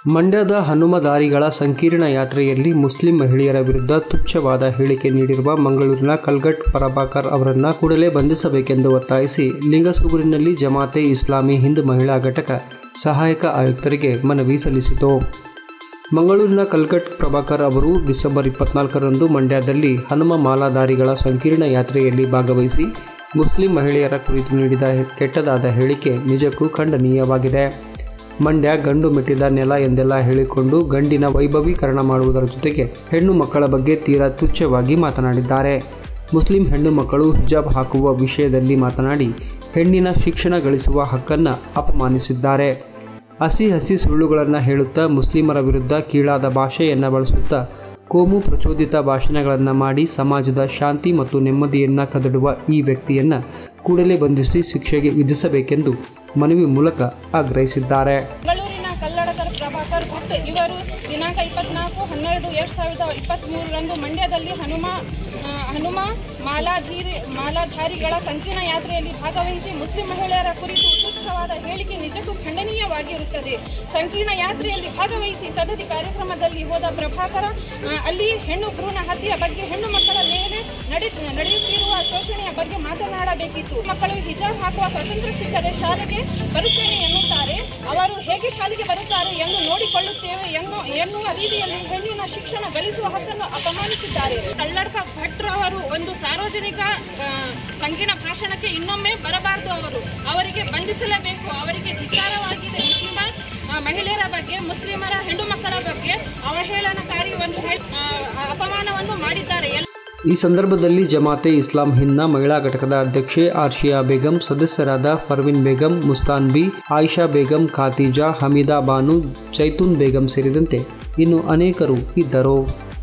ಮಂಡ್ಯದ ಹನುಮದಾರಿಗಳ ಸಂಕೀರ್ಣ ಯಾತ್ರೆಯಲ್ಲಿ ಮುಸ್ಲಿಂ ಮಹಿಳೆಯರ ವಿರುದ್ಧ ತುಚ್ಛವಾದ ಹೇಳಿಕೆ ನೀಡಿರುವ ಮಂಗಳೂರಿನ ಕಲ್ಗಟ್ ಪ್ರಭಾಕರ್ ಅವರನ್ನು ಕೂಡಲೇ ಬಂಧಿಸಬೇಕೆಂದು ಒತ್ತಾಯಿಸಿ ಲಿಂಗಸೂಗೂರಿನಲ್ಲಿ ಜಮಾತೆ ಇಸ್ಲಾಮಿ ಹಿಂದ್ ಮಹಿಳಾ ಘಟಕ ಸಹಾಯಕ ಆಯುಕ್ತರಿಗೆ ಮನವಿ ಸಲ್ಲಿಸಿತು ಮಂಗಳೂರಿನ ಕಲ್ಕಟ್ ಪ್ರಭಾಕರ್ ಅವರು ಡಿಸೆಂಬರ್ ಇಪ್ಪತ್ನಾಲ್ಕರಂದು ಮಂಡ್ಯದಲ್ಲಿ ಹನುಮ ಮಾಲಾಧಾರಿಗಳ ಸಂಕೀರ್ಣ ಯಾತ್ರೆಯಲ್ಲಿ ಭಾಗವಹಿಸಿ ಮುಸ್ಲಿಂ ಮಹಿಳೆಯರ ಕುರಿತು ನೀಡಿದ ಕೆಟ್ಟದಾದ ಹೇಳಿಕೆ ನಿಜಕ್ಕೂ ಖಂಡನೀಯವಾಗಿದೆ ಮಂಡ್ಯ ಗಂಡು ಮೆಟ್ಟಿದ ನೆಲ ಎಂದೆಲ್ಲ ಹೇಳಿಕೊಂಡು ಗಂಡಿನ ವೈಭವೀಕರಣ ಮಾಡುವುದರ ಜೊತೆಗೆ ಹೆಣ್ಣು ಮಕ್ಕಳ ಬಗ್ಗೆ ತೀರಾ ತುಚ್ಛವಾಗಿ ಮಾತನಾಡಿದ್ದಾರೆ ಮುಸ್ಲಿಂ ಹೆಣ್ಣು ಮಕ್ಕಳು ಹಿಜಾಬ್ ಹಾಕುವ ವಿಷಯದಲ್ಲಿ ಮಾತನಾಡಿ ಹೆಣ್ಣಿನ ಶಿಕ್ಷಣ ಗಳಿಸುವ ಹಕ್ಕನ್ನು ಅಪಮಾನಿಸಿದ್ದಾರೆ ಹಸಿ ಹಸಿ ಸುಳ್ಳುಗಳನ್ನು ಹೇಳುತ್ತಾ ಮುಸ್ಲಿಮರ ವಿರುದ್ಧ ಕೀಳಾದ ಭಾಷೆಯನ್ನು ಬಳಸುತ್ತಾ ಕೋಮು ಪ್ರಚೋದಿತ ಭಾಷಣಗಳನ್ನು ಮಾಡಿ ಸಮಾಜದ ಶಾಂತಿ ಮತ್ತು ನೆಮ್ಮದಿಯನ್ನು ಕದಡುವ ಈ ವ್ಯಕ್ತಿಯನ್ನು ಕೂಡಲೇ ಬಂಧಿಸಿ ಶಿಕ್ಷೆಗೆ ವಿಧಿಸಬೇಕೆಂದು ಮನವಿ ಮೂಲಕ ಆಗ್ರಹಿಸಿದ್ದಾರೆ ಬೆಂಗಳೂರಿನ ಕಲ್ಲಡಕರ್ ಪ್ರಭಾಕರ್ ಭಟ್ ಇವರು ದಿನಾಂಕ ಇಪ್ಪತ್ನಾಲ್ಕು ಹನ್ನೆರಡು ಎರಡು ಸಾವಿರದ ಇಪ್ಪತ್ತ್ಮೂರರಂದು ಮಂಡ್ಯದಲ್ಲಿ ಹನುಮ ಆ, ಹನುಮ ಮಾಲಾಧೀರಿ ಮಾಲಾಧಾರಿಗಳ ಸಂಕೀರ್ಣ ಯಾತ್ರೆಯಲ್ಲಿ ಭಾಗವಹಿಸಿ ಮುಸ್ಲಿಂ ಮಹಿಳೆಯರ ಕುರಿತು ತುಚ್ಛವಾದ ಹೇಳಿಕೆ ನಿಜಕ್ಕೂ ಖಂಡನೀಯವಾಗಿರುತ್ತದೆ ಸಂಕೀರ್ಣ ಯಾತ್ರೆಯಲ್ಲಿ ಭಾಗವಹಿಸಿ ಸದರಿ ಕಾರ್ಯಕ್ರಮದಲ್ಲಿ ಹೋದ ಪ್ರಭಾಕರ ಆ, ಅಲ್ಲಿ ಹೆಣ್ಣು ಭ್ರೂಣ ಹತ್ಯೆಯ ಬಗ್ಗೆ ಹೆಣ್ಣು ಮಕ್ಕಳ ಮೇಲೆ ನಡೆ ನಡೆಯುತ್ತಿರುವ ಶೋಷಣೆಯ ಬಗ್ಗೆ ಮಾತನಾಡಬೇಕಿತ್ತು ಮಕ್ಕಳು ಹಿಜಾಬ್ ಹಾಕುವ ಸ್ವಾತಂತ್ರ್ಯ ಸಿಕ್ಕರೆ ಶಾಲೆಗೆ ಬರುತ್ತೇನೆ ಎನ್ನುತ್ತಾರೆ ಅವರು ಹೇಗೆ ಶಾಲೆಗೆ ಬರುತ್ತಾರೆ ಎಂದು ನೋಡಿಕೊಳ್ಳುತ್ತೇವೆ ಎನ್ನು ಎನ್ನುವ ರೀತಿಯಲ್ಲಿ ಹೆಣ್ಣಿನ ಶಿಕ್ಷಣ ಗಳಿಸುವ ಹಕ್ಕನ್ನು ಅಪಮಾನಿಸಿದ್ದಾರೆ ಕಲ್ಲಡ್ಕ ಭಟ್ರು ಅವರು ಒಂದು ಸಾರ್ವಜನಿಕ ಆ, ಸಂಕೀರ್ಣ ಭಾಷಣಕ್ಕೆ ಇನ್ನೊಮ್ಮೆ ಬರಬಾರದು ಅವರು ಅವರಿಗೆ ಬಂಧಿಸಲೇಬೇಕು ಅವರಿಗೆ ಧಿಕ್ಕಾರವಾಗಿದೆ ಮುಸ್ಲಿಮ ಆ, ಮಹಿಳೆಯರ ಬಗ್ಗೆ ಮುಸ್ಲಿಮರ ಹೆಣ್ಣು ಮಕ್ಕಳ ಬಗ್ಗೆ ಅವಹೇಳನಕಾರಿ ಒಂದು ಹೇ- ಆ, ಅಪಮಾನವನ್ನು ಮಾಡಿದ್ದಾರೆ ಎಲ್ಲ ಈ ಸಂದರ್ಭದಲ್ಲಿ ಜಮಾತೆ ಇಸ್ಲಾಂ ಹಿಂದ್ನ ಮಹಿಳಾ ಘಟಕದ ಅಧ್ಯಕ್ಷೆ ಆರ್ಷಿಯಾ ಬೇಗಂ ಸದಸ್ಯರಾದ ಫರ್ವಿನ್ ಬೇಗಂ ಮುಸ್ತಾನ್ ಬಿ ಆಯಿಷಾ ಬೇಗಂ ಖಾತಿಜಾ ಹಮೀದಾ ಬಾನು ಜೈತೂನ್ ಬೇಗಂ ಸೇರಿದಂತೆ ಇನ್ನು ಅನೇಕರು ಇದ್ದರು